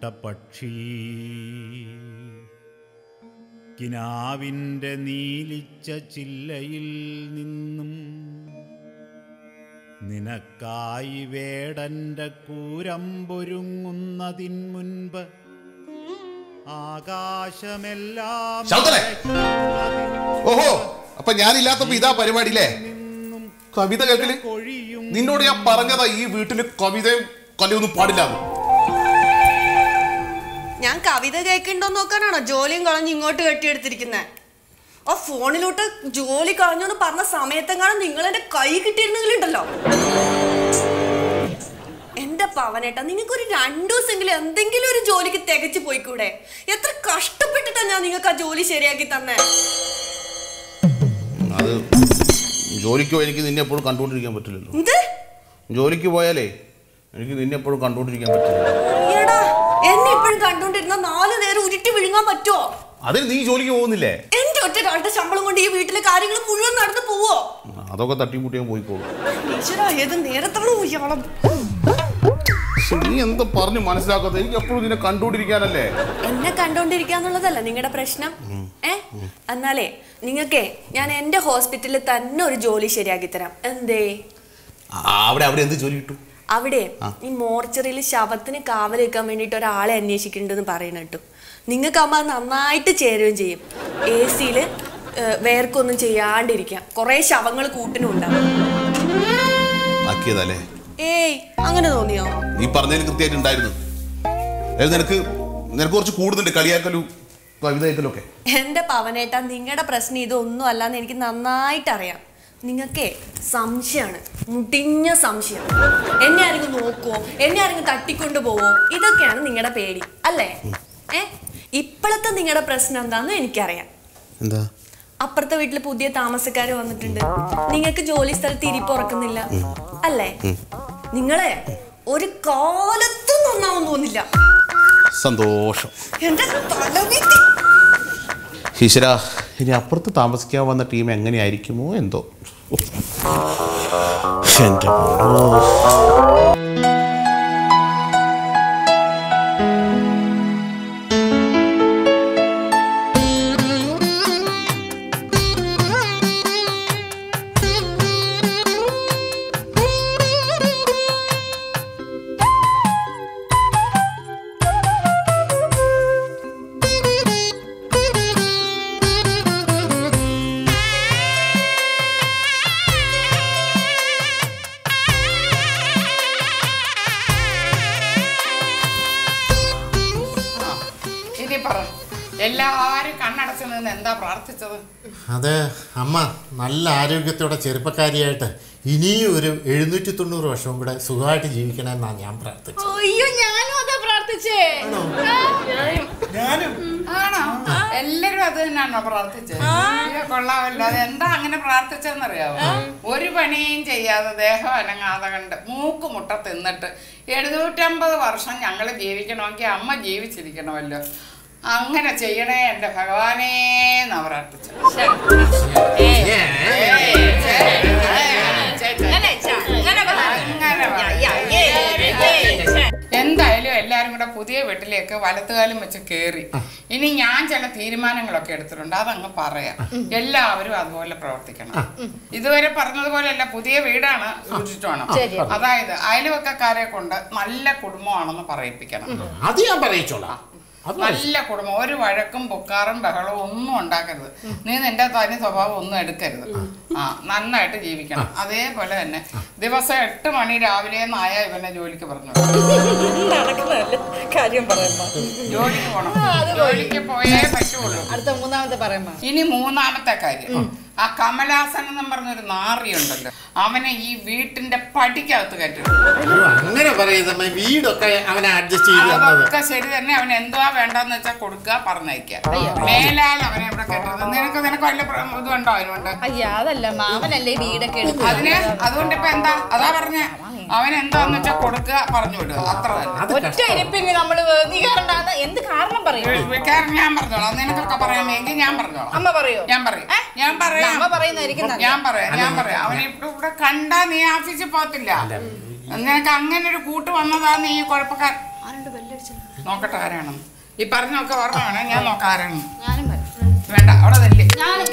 പക്ഷി കിനാവിൻ്റെ നീലിച്ച ചില്ലയിൽ നിന്നും നിനക്കായി വേടന്റെ കൂരമ്പൊരുങ്ങുന്നതിൻ മുൻപ് ആകാശമെല്ലാം ശാന്തളെ! ഓഹോ അപ്പൊ ഞാനില്ലാത്തപ്പോ ഇതാ പരിപാടിയില്ലേ കവിത കേൾക്കല് കൊഴിയും നിന്നോട് ഞാൻ പറഞ്ഞതാ ഈ വീട്ടില് കവിതയും കലയൊന്നും പാടില്ലാന്ന് ഞാൻ കവിത കേൾക്കണ്ടോ നോക്കാനാണോ ജോലിയും കളഞ്ഞ് ഇങ്ങോട്ട് കെട്ടിയെടുത്തിരിക്കുന്നത് ആ ഫോണിലോട്ട് ജോലി കളഞ്ഞു എന്ന് പറഞ്ഞ സമയത്തെങ്ങാനും നിങ്ങൾ എന്റെ കൈ കിട്ടിയിരുന്നെങ്കിലുണ്ടല്ലോ എന്റെ പവനേട്ടാ നിങ്ങൾക്ക് ഒരു രണ്ടു ദിവസമെങ്കിലും എന്തെങ്കിലും ഒരു ജോലിക്ക് തികച്ചു പോയിക്കൂടെ എത്ര കഷ്ടപ്പെട്ടിട്ടാ ഞാൻ നിങ്ങൾക്ക് ആ ജോലി ശരിയാക്കി തന്നെ അത് ജോലിക്ക് പോയി എനിക്ക് നിന്നെ എപ്പോഴും കണ്ടുകൊണ്ടിരിക്കാൻ പറ്റില്ലല്ലോ എന്ത് ജോലിക്ക് പോയാലേ എനിക്ക് നിന്നെ എപ്പോഴും കണ്ടുകൊണ്ടിരിക്കാൻ പറ്റില്ല എടാ എന്നെ ഇപ്പോഴും കണ്ടോണ്ടിരുന്ന നാല് നേരം ഉരുട്ടി വിഴുങ്ങാൻ പറ്റുമോ അതിന് നീ ജോലിക്ക് പോകുന്നില്ലേ എന്റെ ഒറ്റ ഒരാളുടെ ശമ്പളം കൊണ്ട് ഈ വീട്ടിലെ കാര്യങ്ങൾ മുഴുവൻ നടന്നു പോവോ അതൊക്കെ തട്ടിമുട്ടിയാൻ പോയിക്കോളൂ ഈശ്വരാ ഏത് നേരത്താണോ ഇയാളം പക്ഷെ നീ എന്താ പറഞ്ഞു മനസ്സിലാക്കാത്ത എനിക്ക് എപ്പോഴും നിന്നെ കണ്ടുകൊണ്ടിരിക്കാനല്ലേ എന്നെ കണ്ടോണ്ടിരിക്കാന്നുള്ളതല്ല നിങ്ങളുടെ പ്രശ്നം ഏ എന്നാലേ നിങ്ങൾക്കേ ഞാൻ എന്റെ ഹോസ്പിറ്റലിൽ തന്നെ ഒരു ജോലി ശരിയാക്കി തരാം എന്തേ ആ, അവിടെ അവിടെ എന്ത് ജോലി കിട്ടും അവിടെ ഈ മോർച്ചറിയിൽ ശവത്തിന് കാവൽ വെക്കാൻ വേണ്ടിയിട്ട് ഒരാളെ അന്വേഷിക്കുന്നുണ്ടെന്ന് പറയുന്ന കേട്ടു നിങ്ങൾക്കാകുമ്പോൾ അത് നന്നായിട്ട് ചേരുകയും ചെയ്യും എ സിയിൽ വേർക്കൊന്നും ചെയ്യാണ്ടിരിക്കാം കുറേ ശവങ്ങൾ കൂട്ടിനും ഉണ്ടാവും ആക്കിയതല്ലേ ഏയ് അങ്ങനെ തോന്നിയോ നീ പറഞ്ഞതിന് കൃത്യമായിട്ട് ഉണ്ടായിരുന്നു അതായത് നിനക്ക് നിനക്ക് കുറച്ച് കൂടുതലുണ്ട് കളിയാക്കലും കവിത കേൾക്കലും ഒക്കെ എന്റെ പവനേട്ട നിങ്ങളുടെ പ്രശ്നം ഇതൊന്നും അല്ലാന്ന് എനിക്ക് നന്നായിട്ട് അറിയാം നിങ്ങൾക്കേ സംശയമാണ് മുടിഞ്ഞ സംശയം എന്നെ ആരെങ്കിലും നോക്കുവോ എന്നെ ആരെങ്കിലും തട്ടിക്കൊണ്ടു പോവോ ഇതൊക്കെയാണ് നിങ്ങളുടെ പേടി അല്ലേ ഏ ഇപ്പോഴത്തെ നിങ്ങളുടെ പ്രശ്നം എന്താന്ന് എനിക്കറിയാം എന്താ അപ്പുറത്തെ വീട്ടിൽ പുതിയ താമസക്കാർ വന്നിട്ടുണ്ട് നിങ്ങൾക്ക് ജോലി സ്ഥലത്ത് ഇരിപ്പുറക്കുന്നില്ല അല്ലേ നിങ്ങളെ ഒരു കാലത്തും നന്നാവും തോന്നില്ല സന്തോഷം എന്റെ തലവിധി ഈശ്വര ഇനി അപ്പുറത്ത് താമസിക്കാൻ വന്ന ടീം എങ്ങനെയായിരിക്കുമോ എന്തോ എൻ്റെ പൊന്നോ. ഇനി പറ എല്ലാരും കണ്ണടച്ചു നിന്ന് എന്താ പ്രാർത്ഥിച്ചത് അത് അമ്മ നല്ല ആരോഗ്യത്തോടെ ചെറുപ്പക്കാരിയായിട്ട് ഇനിയും ഒരു എഴുന്നൂറ്റി തൊണ്ണൂറ് വർഷവും കൂടെ സുഖമായിട്ട് ജീവിക്കണമെന്നാണ് ഞാൻ പ്രാർത്ഥിച്ചത് അയ്യോ ഞാനും അതാ പ്രാർത്ഥിച്ചേ ആണോ എല്ലാരും അത് തന്നെയാണോ പ്രാർത്ഥിച്ചത് അയ്യോ, കൊള്ളാമല്ലോ അത് എന്താ അങ്ങനെ പ്രാർത്ഥിച്ചെന്നറിയാവോ ഒരു പണിയും ചെയ്യാതെ ദേഹം അനങ്ങാതെ കണ്ട് മൂക്ക് മുട്ട തിന്നിട്ട് എഴുന്നൂറ്റമ്പത് വർഷം ഞങ്ങൾ ജീവിക്കണമെങ്കിൽ അമ്മ ജീവിച്ചിരിക്കണമല്ലോ അങ്ങനെ ചെയ്യണേ എൻ്റെ ഭഗവാനേ എന്നാ പ്രാർത്ഥിച്ചത് അങ്ങനെ പറ. എന്തായാലും എല്ലാരും കൂടെ പുതിയ വീട്ടിലേക്ക് വലത്തുകാലം വെച്ച് കേറി ഇനി ഞാൻ ചില തീരുമാനങ്ങളൊക്കെ എടുത്തിട്ടുണ്ട് അതങ്ങ് പറയാം എല്ലാവരും അതുപോലെ പ്രവർത്തിക്കണം ഇതുവരെ പറഞ്ഞതുപോലെയല്ല പുതിയ വീടാണ് സൂക്ഷിച്ചോണം അതായത് അയൽവക്കക്കാരെ കൊണ്ട് നല്ല കുടുംബമാണെന്ന് പറയിപ്പിക്കണം അത് ഞാൻ പറയിച്ചോളാം അത് നല്ല കുടുംബം ഒരു വഴക്കും പൊക്കാറും ബഹളവും ഒന്നും ഉണ്ടാക്കരുത് നീ നിന്റെ തനി സ്വഭാവം ഒന്നും എടുക്കരുത് ആ നന്നായിട്ട് ജീവിക്കണം അതേപോലെ തന്നെ ദിവസം എട്ട് മണി രാവിലെ നായ ഇവനെ ജോലിക്ക് പറഞ്ഞു കാര്യം പറയുമ്പോ ജോലിക്ക് പോണം ജോലിക്ക് പോയേ പറ്റുള്ളൂ അടുത്ത മൂന്നാമത്തെ പറയുമ്പോ ഇനി മൂന്നാമത്തെ കാര്യം ആ കമലാസൻ എന്നും പറഞ്ഞൊരു നാറിയുണ്ടല്ലോ അവനെ ഈ വീട്ടിന്റെ പടിക്കകത്ത് കയറ്റരുത് അയ്യോ, അങ്ങനെ പറയുന്നമ്മ വീടൊക്കെ അവനെ അഡ്ജസ്റ്റ് ചെയ്ത് തന്നത് അതൊക്കെ ശരി തന്നെ അവൻ എന്തുവാ വേണ്ടെന്ന് വെച്ചാൽ കൊടുക്കുക പറഞ്ഞയക്കുക മേലാൽ അവനെ ഇവിടെ കയറ്റരുത് നിനക്ക് നിനക്ക് വല്ല പ്ര- ഇതുണ്ടോ അതിനുണ്ട് അയ്യ അതല്ല മാമനല്ലേ വീടൊക്കെ എടുക്കുന്നത് അതിന് അതുകൊണ്ട് ഇപ്പൊ എന്താ അതാ പറഞ്ഞ അവൻ എന്താന്ന് വെച്ചാ കൊടുക്കുക പറഞ്ഞു വിടുക അത്ര തന്നെ അത് ഒറ്റ ഇരിപ്പിന് നമ്മള് നീ കാരണ്ടാന്ന് എന്ത് കാരണം പറയും കാരണം ഞാൻ പറഞ്ഞോളാം നിനക്കൊക്കെ പറയാമെങ്കിൽ ഞാൻ പറഞ്ഞോളാം അമ്മ പറയോ ഞാൻ പറയും ഞാൻ പറയാം അമ്മ പറയുന്നതായിരിക്കും നല്ലത്. ഞാൻ പറയാം ഞാൻ പറയാം അവൻ ഇപ്പൊ ഇവിടെ കണ്ടാ നീ ഓഫീസിൽ പോകത്തില്ല നിനക്ക് അങ്ങനെ ഒരു കൂട്ട് വന്നതാ നീ കുഴപ്പക്കാരൻ ആരുണ്ട് ബെല്ലടിച്ചത് നോക്കട്ടെ ആരാണെന്ന് ഈ പറഞ്ഞൊക്കെ ഓർമ്മ വേണം ഞാൻ നോക്കാം ആരാണെന്ന് ഞാനും വരാം. വേണ്ട അവിടെ തല്ലേ ഞാനും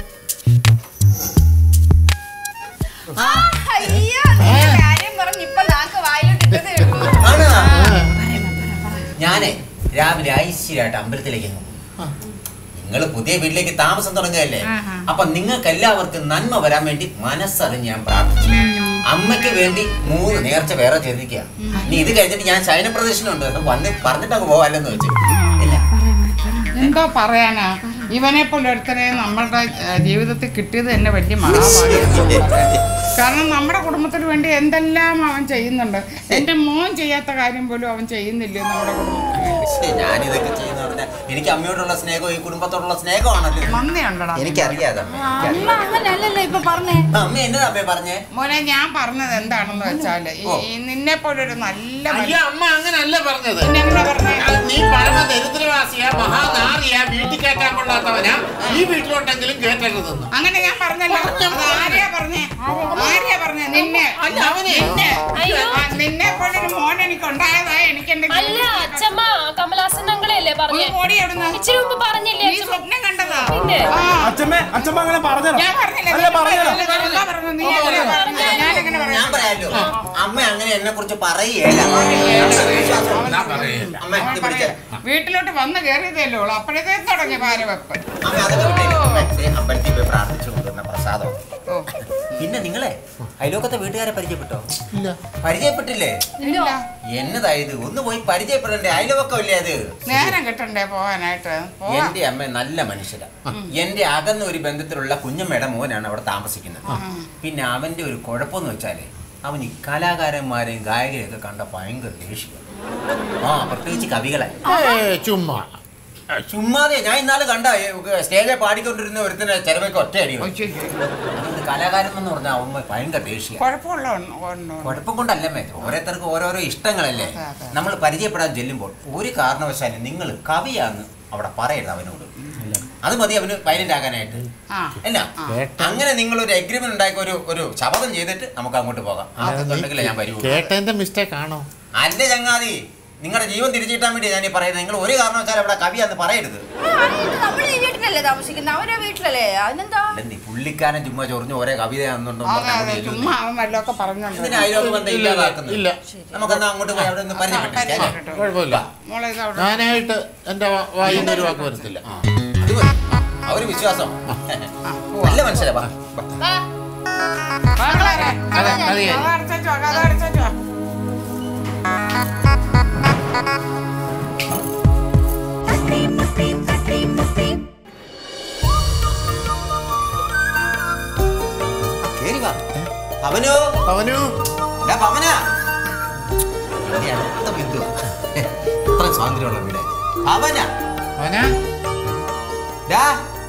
ആ, അയ്യോ, നിന്റെ കാര്യം പറഞ്ഞ് ഇപ്പൊ നാക്ക് വായിലോട്ട് ഇട്ടതേ ഉള്ളൂ. ആണോ? ഞാനേ രാവിലെ ഐശ്വര്യമായിട്ട് അമ്പലത്തിലേക്ക് നിങ്ങൾ പുതിയ വീട്ടിലേക്ക് താമസം തുടങ്ങുകയല്ലേ അപ്പൊ നിങ്ങൾക്ക് എല്ലാവർക്കും നന്മ വരാൻ വേണ്ടി മനസ്സറിഞ്ഞ് ഞാൻ പ്രാർത്ഥിച്ചു അമ്മയ്ക്ക് വേണ്ടി മൂന്ന് നേർച്ച വേറെ ചെയ്തിരിക്കുക ഇനി ഇത് കഴിഞ്ഞിട്ട് ഞാൻ ശയന പ്രദർശനമുണ്ട് അത് വന്ന് പറഞ്ഞിട്ട് അങ്ങ് പോകാല്ലെന്ന് വെച്ചു ഇല്ല എന്തോ പറയാനാ ഇവനെ പോലെ ഒരുത്തനെ നമ്മളുടെ ഏഹ്, ജീവിതത്തിൽ കിട്ടിയത് തന്നെ വലിയ മഹാഭാഗ്യം കാരണം നമ്മുടെ കുടുംബത്തിന് വേണ്ടി എന്തെല്ലാം അവൻ ചെയ്യുന്നുണ്ട് എൻ്റെ മോൻ ചെയ്യാത്ത കാര്യം പോലും അവൻ ചെയ്യുന്നില്ലേ നമ്മുടെ കുടുംബത്തിന് വേണ്ടി ശ്ശേ, ഞാനിതൊക്കെ ചെയ്യുന്ന പറഞ്ഞാൽ എനിക്ക് അമ്മയോടുള്ള സ്നേഹവും ഈ കുടുംബത്തോടുള്ള സ്നേഹമാണല്ലോ നന്ദിയുണ്ടടാ എനിക്കറിയാതെ അമ്മ അമ്മ അങ്ങനല്ലല്ലോ ഇപ്പൊ പറഞ്ഞേ അമ്മ എന്നതാ അമ്മേ പറഞ്ഞേ മോനെ ഞാൻ പറഞ്ഞത് എന്താണെന്ന് വെച്ചാല് ഈ നിന്നെ പോലെ ഒരു നല്ല അയ്യോ അമ്മ അങ്ങനല്ല പറഞ്ഞത് പിന്നെ എങ്ങനെ പറഞ്ഞേ അത് നീ പരമ ദരിദ്രവാസിയാ മഹാനാറിയാ വീട്ടിൽ കയറ്റാൻ കൊള്ളാത്തവനാ ഈ വീട്ടിലോട്ടെങ്കിലും കേട്ടരുതെന്ന് അങ്ങനെ ഞാൻ പറഞ്ഞല്ലോ അത് ആരെയാ പറഞ്ഞേ ആരെയാ പറഞ്ഞേ നിന്നെ അല്ല, അവനെ. നിന്നെ അയ്യോ. ആ, നിന്നെ പോലെ ഒരു മോൻ എനിക്ക് ഉണ്ടായതാ എനിക്ക് എന്റെ അല്ല അച്ഛമ്മ കമലാസൻ അങ്ങളെയല്ലേ പറഞ്ഞേ ഓടി എവിടുന്ന് ഇച്ചിരി മുമ്പ് പറഞ്ഞില്ലേ നീ അച്ഛമ്മ സ്വപ്നം കണ്ടതാ പിന്നെ? ആ, അച്ഛമ്മ അച്ഛമ്മ അങ്ങനെ പറഞ്ഞതാ ഞാൻ പറഞ്ഞില്ല അല്ല, നീ പറഞ്ഞതാ. പറഞ്ഞില്ല, ഞാൻ എന്താ പറഞ്ഞത്? നീ എങ്ങനെ പറഞ്ഞത്? ഞാൻ എങ്ങനെ ഞാൻ പറയാം പറയാലോ അമ്മ അങ്ങനെ എന്നെ കുറിച്ച് പറയുകയല്ല അമ്മ ഇത് പിടിച്ചേ. വീട്ടിലോട്ട് വന്ന് കയറിയതല്ലേ ഉള്ളൂ അപ്പോഴത്തേ തുടങ്ങി പാരവെപ്പ് അമ്മ അതൊക്കെ വിട്ടേക്ക്. അമ്മ ദേ അമ്പലത്തിൽ പോയി പ്രാർത്ഥിച്ചു കൊണ്ടുവന്ന പ്രസാദം ഓ പിന്നെ നിങ്ങളെ അയലോക്കത്തെ വീട്ടുകാരെ പരിചയപ്പെട്ടോ ഇല്ല പരിചയപ്പെട്ടില്ലേ ഇല്ല എന്നതായത് ഒന്ന് പോയി പരിചയപ്പെടണ്ടേ അയലോക്കമില്ലേ അത് നേരം കിട്ടണ്ടേ പോവാനായിട്ട് പോവാം എന്റെ അമ്മ നല്ല മനുഷ്യരാ എന്റെ അകന്ന ഒരു ബന്ധത്തിലുള്ള കുഞ്ഞമ്മയുടെ മോനാണ് അവിടെ താമസിക്കുന്നത് പിന്നെ അവന്റെ ഒരു കുഴപ്പമെന്ന് വെച്ചാല് അവൻ ഈ കലാകാരന്മാരെയും ഗായകരെയും ഒക്കെ കണ്ട ഭയങ്കര ദേഷ്യം ആ പ്രത്യേകിച്ച് കവികളെ ഏ ചുമ്മാ ചുമ്മാതെ ഞാൻ ഇന്നാള് കണ്ട സ്റ്റേജിൽ പാടിക്കൊണ്ടിരുന്ന ഒരുത്തിന് ചെലവൊക്കെ ഒറ്റയടി ഒയ്യോ, അതുകൊണ്ട് കലാകാരൻ എന്ന് പറഞ്ഞാൽ അവൻ ഭയങ്കര ദേഷ്യ കുഴപ്പമുള്ള ഒന്ന്- ഒന്ന്- കുഴപ്പം കൊണ്ടല്ലമ്മേ ഓരോരുത്തർക്ക് ഓരോരോ ഇഷ്ടങ്ങളല്ലേ അതെ, അതെ. നമ്മൾ പരിചയപ്പെടാൻ ചെല്ലുമ്പോൾ ഒരു കാരണവശാലും നിങ്ങൾ കവിയാന്ന് അവിടെ പറയരുത് അവനോട് അത് മതി അവന് വയലന്റ് ആകാനായിട്ട് ആ അല്ല അങ്ങനെ നിങ്ങൾ ഒരു എഗ്രിമെന്റ് ഉണ്ടാക്കി ഒരു ഒരു ശപഥം ചെയ്തിട്ട് നമുക്ക് അങ്ങോട്ട് പോകാം ഉണ്ടെങ്കിലേ ഞാൻ വരൂ കേട്ടതിന്റെ മിസ്റ്റേക്ക് ആണോ അല്ല ചങ്ങാതി നിങ്ങളുടെ ജീവൻ തിരിച്ചിട്ടാൻ വേണ്ടി ഞാൻ ഈ പറയുന്നത് നിങ്ങൾ ഒരു കാരണവശാലും അവിടെ കവിയാന്ന് പറയരുത് നമ്മൾ ഈ വീട്ടിലല്ലേ താമസിക്കുന്നത് അവരെ വീട്ടിലല്ലേ അതിനെന്താ അല്ലെന്നീ പുള്ളിക്കാരൻ ചുമ്മാ ചൊറിഞ്ഞ് ഓരോ കവിതയാണെന്നുണ്ടോ അതെ അതെ ചുമ്മാ അവൻ വല്ലതൊക്കെ പറഞ്ഞോണ്ട് ഇതിന് അയലോക ബന്ധം ഇല്ലാതാക്കുന്നത് ഇല്ല. നമുക്കെന്നാ അങ്ങോട്ട് പോയി അവിടെ ഒന്ന് പരിചയപ്പെട്ടേ കുഴപ്പമില്ല മോളെ ഇത് അവിടെ ഞാനായിട്ട് എന്റെ വായിൽ നിന്ന് ഒരു വാക്ക് വരത്തില്ല അത് മതി ആ ഒരു വിശ്വാസം നല്ല മനുഷ്യരാ വാ, വാ. മകളെ, അതെ, അതെ. കഥ അടച്ചോ കഥ അടച്ചോ കേറി വാ അവനോ അവനു എടാ പവനാ എന്റെ അടുത്ത ബന്ധുവാ ഇത്ര സ്വാതന്ത്ര്യമുള്ള വീട് അവനാ അവനാ ഡാ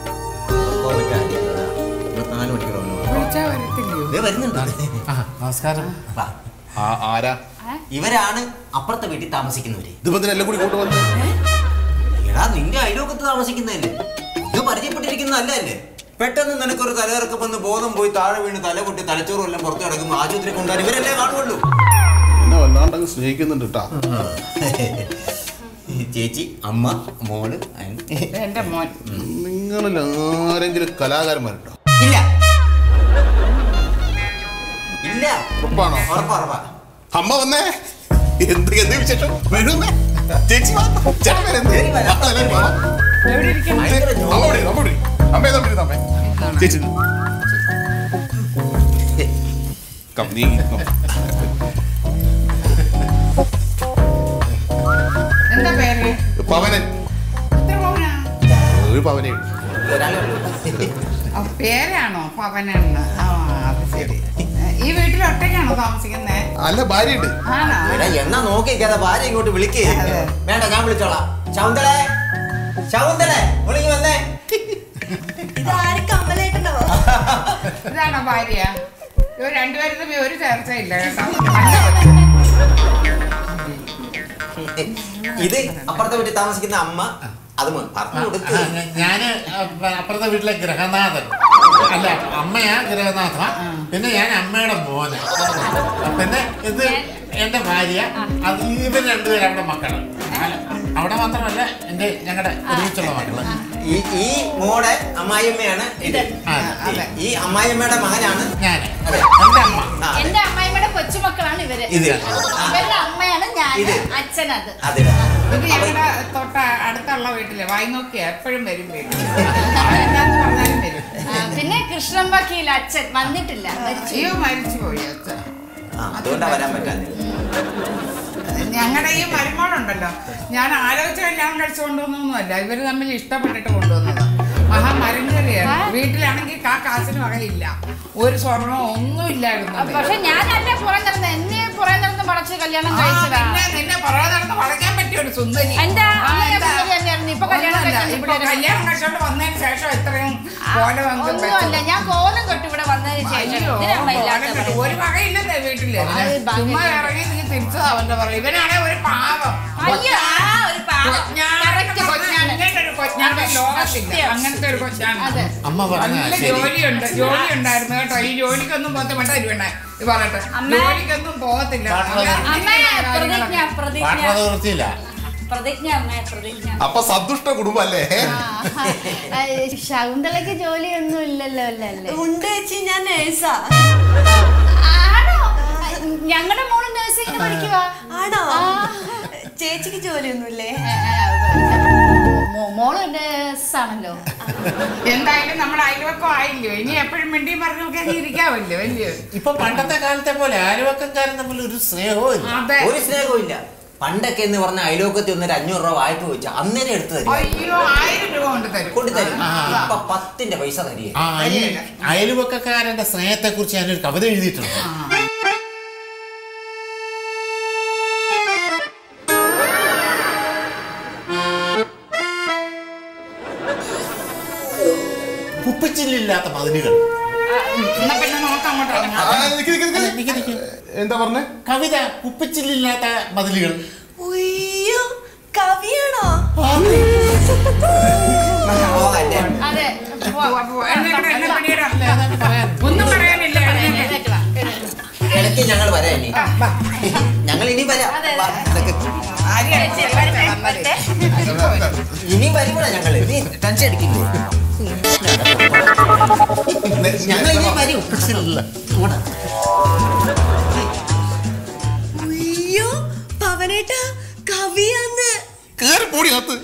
ഇരുപത്തിനാല് മണിക്കൂർ അവന് ഉറക്കം. വിളിച്ചാ വരത്തില്ലയോ ദേ വരുന്നുണ്ട് ആ നമസ്കാരം വാ. ആരാ ഇവരാണ് അപ്പുറത്തെ വീട്ടിൽ താമസിക്കുന്നവര് ഇതിപ്പോ എല്ലാം കൂടി കൊണ്ടുവന്നു എടാ നിന്റെ അയലോക്കത്ത് താമസിക്കുന്നതല്ലേ ഇത് പരിചയപ്പെട്ടിരിക്കുന്നതല്ലേ പെട്ടെന്ന് നിനക്കൊരു തലയിറക്കം വന്ന് ബോധം പോയി താഴെ വീണ് തല പൊട്ടി തലച്ചോറും എല്ലാം പുറത്ത് കിടക്കുമ്പോൾ ആശുപത്രി കൊണ്ടുപോകാൻ ഇവരല്ലേ കാണുള്ളൂ എന്നെ വല്ലാണ്ടങ്ങ് സ്നേഹിക്കുന്നുണ്ട് കേട്ടാ ചേച്ചി അമ്മ മോള് അയൻ. എന്റെ മോൻ നിങ്ങളിൽ ആരെങ്കിലും കലാകാരന്മാരുണ്ടോ ഇല്ല ഇല്ല ഉറപ്പാണോ ഉറപ്പാ ഉറപ്പാ അമ്മ വന്നേ എന്ത് എന്ത് വിശേഷം വരുന്നേ ചേച്ചി വാ. ചേട്ടൻ വരെ എന്ത്? ശരി, വരാം. വാ, എല്ലാവരും വാ. എവിടെ ഇരിക്കുന്നു ഭയങ്കര അമ്മ ജോലി. വിളി, അമ്മ വിളി. അമ്മ ഏതാ വിളിക്കുന്നത് അമ്മേ? ചേച്ചി കം, നീ കം. എന്താ പേര് പവനൻ എത്ര പവനാ ഒരു പവനേ ഉള്ളൂ. ഒരാളേ ഉള്ളൂ. ആ, പേരാണോ പവനെന്ന് ആ അത് ശരി ഈ വീട്ടിൽ ഒറ്റയ്ക്കാണോ താമസിക്കുന്നേ അല്ല ഭാര്യയുണ്ട് ആണോ എടാ എന്നാ നോക്കിക്കാതെ ഭാര്യ ഇങ്ങോട്ട് വിളിക്കേ അതെ. വേണ്ട ഞാൻ വിളിച്ചോളാം ശൗന്തളെ ശൗന്തളെ വിളിക്ക് വന്നേ ഇത് ആർക്കും അമ്പലായിട്ടുണ്ടാവോ ഇതാണോ ഭാര്യ ഇവർ രണ്ടുപേരും തമ്മിൽ ഒരു ചേർച്ചയില്ല കേട്ടോ നല്ല കൊച്ച്. ഇത് അപ്പുറത്തെ വീട്ടിൽ താമസിക്കുന്ന അമ്മ അത് മ- പറഞ്ഞു കൊടുക്ക് ഞാന് അപ്പുറത്തെ വീട്ടിലെ ഗ്രഹനാഥൻ അല്ല അമ്മയാ ഗ്രഹനാഥ പിന്നെ ഞാൻ അമ്മയുടെ മോന് പിന്നെ ഇത് എന്റെ ഭാര്യ അത് ഇവർ രണ്ടുപേരും അവിടെ മക്കള് അവിടെ മാത്രമല്ല എൻ്റെ ഞങ്ങളുടെ ഒരുമിച്ചുള്ള മക്കള് ഈ ഈ മോടെ അമ്മായിയമ്മയാണ് ഇത് ആ, ഈ- ഈ അമ്മായിയമ്മയുടെ മകനാണ് ഞാൻ അതെ. എൻ്റെ അമ്മ ആ, അതെ. എന്റെ അമ്മായിമ്മയുടെ കൊച്ചുമക്കളാണ് ഇവര് ഇത്. ഇവരുടെ അമ്മയാണ് ഞാൻ ഇത്. അച്ഛനത് അതെ ഇത് ഞങ്ങളുടെ തൊട്ട അടുത്തുള്ള വീട്ടില് വായി നോക്കി എപ്പോഴും വരും വീട്ടിൽ എന്താന്ന് പറഞ്ഞാലും വരും ആ, പിന്നെ കൃഷ്ണൻ വക്കീൽ അച്ഛൻ വന്നിട്ടില്ല മരിച്ചു അയ്യോ മരിച്ചു പോയി അച്ഛൻ ആ അതുകൊണ്ടാ വരാൻ പറ്റാതെ ഞങ്ങളുടെ ഈ മരുമോളുണ്ടല്ലോ ഞാൻ ആലോചിച്ച് കല്യാണം കഴിച്ചു കൊണ്ടുവന്നൊന്നുമല്ല ഇവര് തമ്മിൽ ഇഷ്ടപ്പെട്ടിട്ട് കൊണ്ടുവന്നത് മഹാ മരുന്നറിയാണ് വീട്ടിലാണെങ്കിൽ കാ കാശിന് വകയില്ല ഒരു സ്വർണമോ ഒന്നും ഇല്ലായിരുന്നു പക്ഷെ ഞാനല്ല പുറം നടന്ന് എന്നെ പുറം നടന്ന് പടച്ച് കല്യാണം ആ, കഴിച്ചതാ നിന്നെ നിന്നെ പുറകെ നടന്ന് വളയ്ക്കാൻ പറ്റിയ ഒരു സുന്ദരി എന്റെ ആ, അമ്മ എന്താ? സുന്ദരി തന്നെയായിരുന്നു. ഇപ്പൊ കല്യാണം ഒന്നുമല്ല. കഴിച്ചോണ്ട് ഇപ്പൊ ഇവിടെ കല്യാണം കഴിച്ചോണ്ട് വന്നതിന് ശേഷം ഇത്രയും പോലെ വന്ന് ഒന്നുമല്ല ഞാൻ കോലം തൊട്ട് ഇവിടെ വന്നതിന് ശേഷം അയ്യോ ഇതിനാ അമ്മ ഇല്ലാത്ത കോലം കെട്ട്. പറയുന്നത്. ഒരു വകയില്ലെന്നേ വീട്ടില് അത് ഭാഗ്യം. ചുമ്മാ ഇറങ്ങി നീ തിരിച്ചു അവന്റെ പറയും ഇവനാണെ ഒരു പാവം അയ്യോ, ആ, ഒരു പാവം. കൊച്ചാണ്. Correct കൊച്ചാണ്. ഇങ്ങനത്തെ ഒരു കൊച്ചാണ് ലോകത്തില്ല സത്യം. അങ്ങനത്തെ ഒരു കൊച്ചാണ് അതെ. അമ്മ പറഞ്ഞ നല്ല ശരി ജോലിയുണ്ട് ജോലി ഉണ്ടായിരുന്നു കേട്ടോ ഈ ജോലിക്കൊന്നും പോകത്ത വേണ്ട ഇരുവണ്ണേ ഇത് പറയട്ടെ അമ്മ. ജോലിക്കൊന്നും പോകത്തില്ല പാട്ടം. അമ്മ പ്രതിജ്ഞ പ്രതിജ്ഞ പാട്ടത് വൃത്തിയില്ല പ്രതിജ്ഞ അമ്മ പ്രതിജ്ഞ അപ്പൊ സന്തുഷ്ട കുടുംബം അല്ലേ ആ, ശകുന്തളയ്ക്ക് ജോലിയൊന്നും ഇല്ലല്ലോ അല്ലേ ഉണ്ട് ചേച്ചി ഞാൻ നേഴ്സാ ആണോ ഞങ്ങളുടെ മോള് നഴ്സിംഗിന് പഠിക്കുവാ ആണോ ആ. ചേച്ചിക്ക് ജോലിയൊന്നുമില്ലേ മോ- മോള് നഴ്സാണല്ലോ എന്തായാലും നമ്മുടെ അയൽവക്കം ആയില്ലോ ഇനി എപ്പോഴും മിണ്ടിയും പറഞ്ഞൊക്കെ ഇരിക്കാവല്ലോ അല്ലയോ ഇപ്പൊ പണ്ടത്തെ കാലത്തെ പോലെ ആലുവക്കക്കാരൻ തമ്മിൽ ഒരു സ്നേഹവും ഇല്ല അതെ ഒരു സ്നേഹവും ഇല്ല പണ്ടൊക്കെ എന്ന് പറഞ്ഞ അയലോക്കത്തിൽ ഒന്നൊരു അഞ്ഞൂറ് രൂപ വായ്പ വെച്ച അന്നേരം എടുത്തു തരും അയ്യോ ആയിരം രൂപ കൊണ്ട് തരും കൊണ്ടുതരും ആ. ഇപ്പൊ പത്തിന്റെ പൈസ തരിക ആ ഈ അയൽവക്കക്കാരന്റെ സ്നേഹത്തെ കുറിച്ച് ഞാനൊരു കവിത എഴുതിയിട്ടുണ്ട് കുപ്പിച്ചില്ലില്ലാത്ത മതിലുകൾ എന്നാ പിന്നെ നമുക്ക് അങ്ങോട്ട് ആ, ഇറങ്ങാം നിക്ക് നിക്ക് നിക്ക്. നിക്ക് നിക്ക്. എന്താ പറഞ്ഞേ കവിത കുപ്പിച്ചില്ലില്ലാത്ത മതിലുകൾ ഉയ്യോ കവിയാണോ പോകല്ലേ? അതെ പോവാ, പോവാ. എന്നെ ഇവിടെ, എന്നെ പിടിയെടാ. ഏതാണ്ട് പറയാൻ ഒന്നും പറയാനില്ല എഴുന്നേറ്റ്. എഴുന്നേറ്റ് വാ, എഴുന്നേറ്റ് വാ. ഇടയ്ക്ക് ഞങ്ങൾ വരാം ഇനി ആ, വാ. ഞങ്ങൾ ഇനി വരാം അതെ, വാ, ഇതൊക്കെ. ആര്യ, ചേച്ചി, വരട്ടെ, വരട്ടെ. ഇനി വരുമ്പോഴാ ഞങ്ങള് നീ ടെൻഷൻ അടിക്കില്ലേ ഞങ്ങൾ ഇനി വരും കുപ്പിച്ചില്ല ഇവിടെ. ഉയ്യോ പവനേട്ടാ കവിയാന്ന് കേറി പോടി അകത്ത്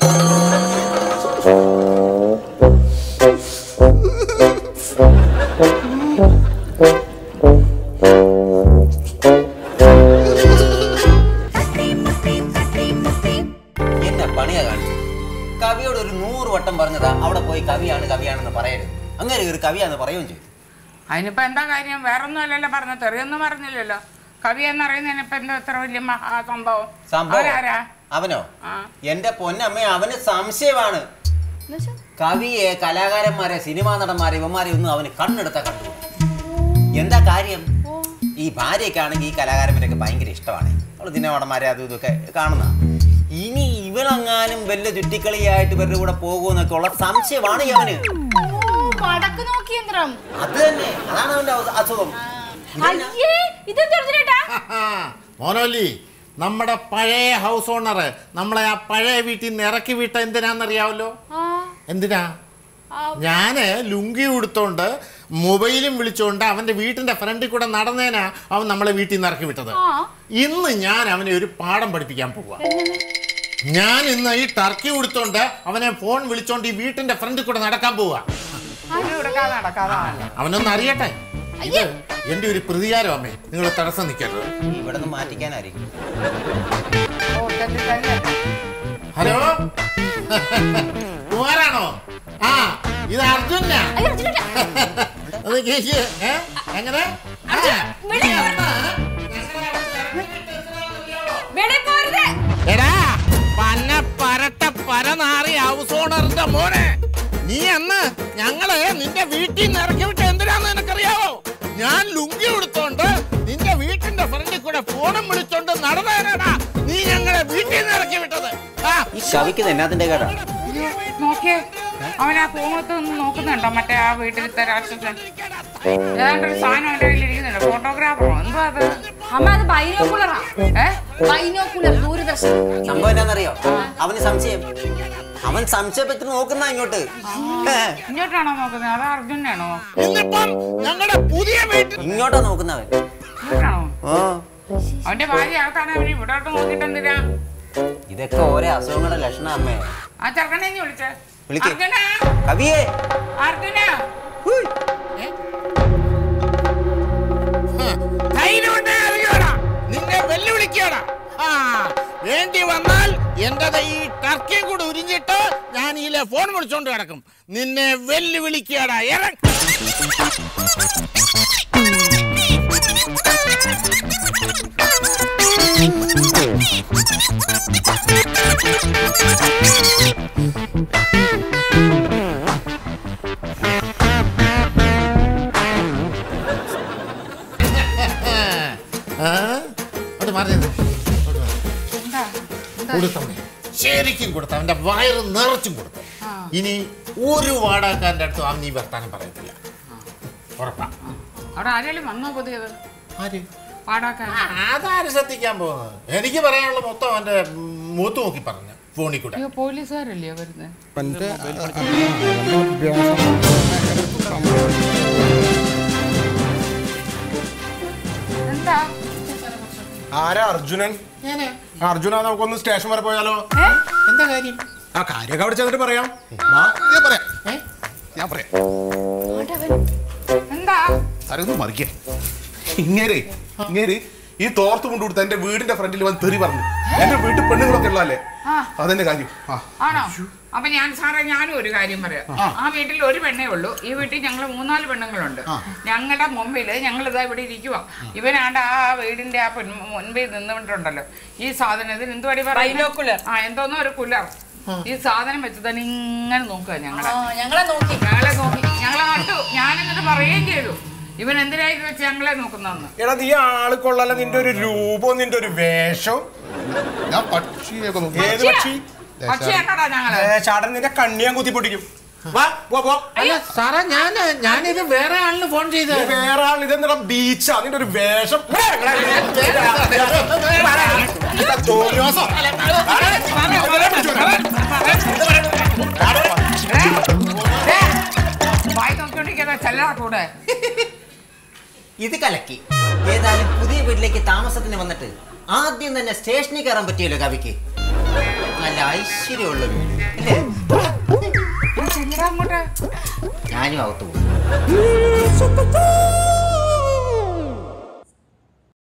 എന്നെ പണിയാ കാണിച്ചു കവിയോട് ഒരു നൂറ് വട്ടം പറഞ്ഞതാ അവിടെ പോയി കവിയാണ് കവിയാണെന്ന് പറയരുത് അങ്ങനെ ഒരു കവിയാന്ന് പറയുകയും ചെയ്തു അതിനിപ്പോ എന്താ കാര്യം വേറൊന്നും അല്ലല്ലോ പറഞ്ഞ തെറിയൊന്നും പറഞ്ഞില്ലല്ലോ കവി എന്നറിയുന്നതിന് ഇപ്പൊ എന്താ ഇത്ര വലിയ മഹാ സംഭവം സംഭവം അവരാരാ അവനോ ആ. എന്റെ പൊന്നമ്മ അവന് സംശയമാണ് എന്നുവെച്ചാ? കവിയെ കലാകാരന്മാരെ സിനിമാ നടന്മാരെ ഇവന്മാരെ ഒന്നും അവന് കണ്ണെടുത്ത കണ്ടു എന്താ കാര്യം ഈ ഭാര്യയൊക്കെ ആണെങ്കിൽ ഈ കലാകാരന്മാരൊക്കെ ഭയങ്കര ഇഷ്ടമാണ് അവള് ദിനവടന്മാരെ അതും ഇതൊക്കെ കാണുന്ന ഇനി ഇവളെങ്ങാനും വല്ല ചുറ്റിക്കളിയായിട്ട് ഇവരുടെ കൂടെ പോകുമെന്നൊക്കെ ഉള്ള സംശയമാണ് ഈ അവന് ഓ, വടക്ക് നോക്കി യന്ത്രം അത് തന്നെ അതാണ് അവന്റെ അസു- അസുഖം അയ്യേ ഇതെന്താ ചേട്ടാ ആ, മോനോലി നമ്മുടെ പഴയ ഹൗസ് ഓണർ നമ്മളെ ആ പഴയ വീട്ടിൽ നിന്ന് ഇറക്കി വിട്ട എന്തിനാന്നറിയാവല്ലോ ആ എന്തിനാ ആ, ഞാന് ലുങ്കി ഉടുത്തോണ്ട് മൊബൈലും വിളിച്ചോണ്ട് അവന്റെ വീട്ടിന്റെ ഫ്രണ്ടിൽ കൂടെ നടന്നേനാ അവൻ നമ്മളെ വീട്ടിൽ നിന്ന് ഇറക്കി വിട്ടത് ആ. ഇന്ന് ഞാൻ അവനെ ഒരു പാഠം പഠിപ്പിക്കാൻ പോവാ ഞാൻ ഇന്ന് ഈ ടർക്കി ഉടുത്തോണ്ട് അവനെ ഫോൺ വിളിച്ചോണ്ട് ഈ വീട്ടിന്റെ ഫ്രണ്ടിൽ കൂടെ നടക്കാൻ പോവാ ഇത് കൊടുക്കാതെ നടക്കാതെ അവനൊന്ന് അറിയട്ടെ ഇത് എന്റെ ഒരു പ്രതികാരം അമ്മേ നിങ്ങൾ തടസ്സം നിൽക്കരുത് ഇവിടെ നിന്ന് മാറ്റിക്കാനായിരിക്കും ഓ തന്നെ തന്നെ ഹലോ കുമാരാണോ ആ ഇത് അർജുന അയ്യോ, അർജുനേട്ടാ. അത് കേക്ക് ഏ എങ്ങനെ ആ, വിളി. ആ, വെളിയിൽ പോരുത്. എടാ പന്ന പരട്ട പരനാറി ഹൗസ് ഓണറിന്റെ മോനെ നീ അന്ന് ഞങ്ങള് നിന്റെ വീട്ടിൽ നിന്ന് ഇറക്കി വിട്ട എന്തിനാന്ന് നിനക്കറിയാവോ ഞാൻ ലുങ്കി കൊടുത്തോണ്ട് നിന്റെ വീട്ടിന്റെ ഫ്രണ്ടിൽ കൂടെ ഫോണും വിളിച്ചോണ്ട് നടന്നേനാടാ നീ ഞങ്ങളെ വീട്ടിൽ നിന്ന് ഇറക്കി വിട്ടത് ആ ഈ കവിക്ക് എന്നാത്തിന്റെ കേടാണ് നോക്കിയേ അവൻ ആ പൂമത്ത് ഒന്ന് നോക്കുന്നുണ്ടോ മറ്റേ ആ വീട്ടിലത്തെ രാക്ഷസൻ ഏതാണ്ടൊരു സാധനം അവന്റെ കയ്യിൽ ഇരിക്കുന്നുണ്ട് ഫോട്ടോഗ്രാഫറോ എന്തോ അത് അമ്മ അത് ബൈനോക്കുലറാ ഏ ബൈനോക്കുലർ ദൂരദർശൻ സംഭവം എന്നാന്നറിയോ അവന് സംശയം അവൻ സംശയപ്പെട്ട് നോക്കുന്ന ഇങ്ങോട്ട് ഏ, ഇങ്ങോട്ടാണോ നോക്കുന്നത് അത് അർജുനാണോ ഇന്നിപ്പം ഞങ്ങളുടെ പുതിയ വീട്ടിൽ ഇങ്ങോട്ടാ നോക്കുന്നവൻ ഇങ്ങോട്ടാണോ ഓ അവന്റെ ഭാര്യ അകത്താണ് അവന് ഇവിടോട്ട് നോക്കിട്ട് എന്തിനാ ഇതൊക്കെ ഓരോ അസുഖങ്ങളുടെ ലക്ഷണം അമ്മേ ആ ചെറുക്കനെ നീ വിളിച്ചേ വിളിക്ക്. അർജുന കവിയേ അർജുന ധൈര്യമുണ്ടേ അറിയോടാ നിന്നെ വെല്ലുവിളിക്കോടാ ആ വേണ്ടി വന്നാൽ എന്റെ ദേ ഈ ടർക്കിയും കൂടെ ഉരിഞ്ഞിട്ട് ഞാൻ ഇതിലെ ഫോൺ വിളിച്ചോണ്ട് കിടക്കും നിന്നെ വെല്ലുവിളിക്കോടാ ഇറങ്ങ അത് മാറിയത് കൊടുത്തമ്മേ ശരിക്കും കൊടുത്ത അവന്റെ വയറ് നിറച്ചും കൊടുത്തു ഇനി ഒരു വാടാക്കാരൻ്റെ അടുത്തും അവൻ ഈ വർത്താനം പറയത്തില്ല ഉറപ്പാ അവിടെ ആരെങ്കിലും വന്നോ പുതിയത് ആര് പാടാക്കാൻ അതാര് ശ്രദ്ധിക്കാൻ പോകുന്നത് എനിക്ക് പറയാനുള്ള മൊത്തം അവന്റെ മുഖത്ത് നോക്കി പറഞ്ഞു ഫോണിൽ കൂടെ അയ്യോ പോലീസുകാരല്ലേ വരുന്നത് എന്താ ആരാ അർജുനൻ അർജുന നമുക്കൊന്ന് സ്റ്റേഷൻ വരെ പോയാലോ എന്താ കാര്യം ആ കാര്യമൊക്കെ അവിടെ ചെന്നിട്ട് പറയാം വാ, ഞാൻ പറയാം ഏ? ഞാൻ പറയാം എന്താ സാറേ മറിക്കേ ഇങ്ങേരെ ഇങ്ങേര് ഈ തോർത്ത് കൊണ്ട് കൊടുത്ത എന്റെ വീടിന്റെ ഫ്രണ്ടിൽ വന്ന് തെറി പറഞ്ഞു എന്റെ വീട്ടിൽ പെണ്ണുങ്ങളൊക്കെ ഉള്ളതല്ലേ ആ. അതെന്റെ കാര്യം ആ ആണോ അപ്പൊ ഞാൻ സാറേ ഞാനും ഒരു കാര്യം പറയാം ആ വീട്ടിൽ ഒരു പെണ്ണേ ഉള്ളൂ ഈ വീട്ടിൽ ഞങ്ങൾ മൂന്നാല് പെണ്ണുങ്ങളുണ്ട് ഞങ്ങളുടെ മുമ്പിൽ ഞങ്ങൾ ഇതാ ഇവിടെ ഇരിക്കുക ഇവനാണ്ട് ആ വീടിന്റെ ആ പെൺ മുൻപിൽ നിന്നുകൊണ്ടുണ്ടല്ലോ ഈ സാധനത്തിന് എന്തുവാടി പറയുന്നത് ആ എന്തോന്നോ ഒരു കുലർ ഈ സാധനം വെച്ച് തന്നെ ഇങ്ങനെ നോക്കുക ഞങ്ങളെ ഞങ്ങളെ നോക്കി ഞങ്ങളെ നോക്കി ഞങ്ങളെ കണ്ടു ഞാൻ എന്നിട്ട് പറയുകയും ചെയ്തു ഇവൻ എന്തിനായിട്ട് വെച്ച് ഞങ്ങളെ നോക്കുന്നതെന്ന് എടാ നീ ആള് കൊള്ളാല നിന്റെ ഒരു രൂപവും നിന്റെ ഒരു വേഷവും ഞാൻ പക്ഷിയൊക്കെ നോക്കി ഏത് പക്ഷി പക്ഷിയാക്കടാ ഞങ്ങള് ഏ, ചാടൻ നിന്റെ കണ്ണിയാൻ കുത്തി പൊട്ടിക്കും വാ പോ പോ അല്ല സാറേ ഞാൻ ഞാനിത് വേറെ ആളിന് ഫോൺ ചെയ്ത് ഇത് വേറെ ആൾ ഇതെന്താ ബീച്ചാ നിന്റെ ഒരു വേഷം തോന്നിയോസം വായി നോക്കിക്കൊണ്ടിരിക്കുന്ന ചെല്ലാ കൂടെ ഇത് കലക്കി ഏതായാലും പുതിയ വീട്ടിലേക്ക് താമസത്തിന് വന്നിട്ട് ആദ്യം തന്നെ സ്റ്റേഷനിൽ കയറാൻ പറ്റിയല്ലോ കവിക്ക് നല്ല ഐശ്വര്യമുള്ള വീട് അല്ലേ ചെല്ലടാ അങ്ങോട്ട് ഞാനും അകത്ത് പോകും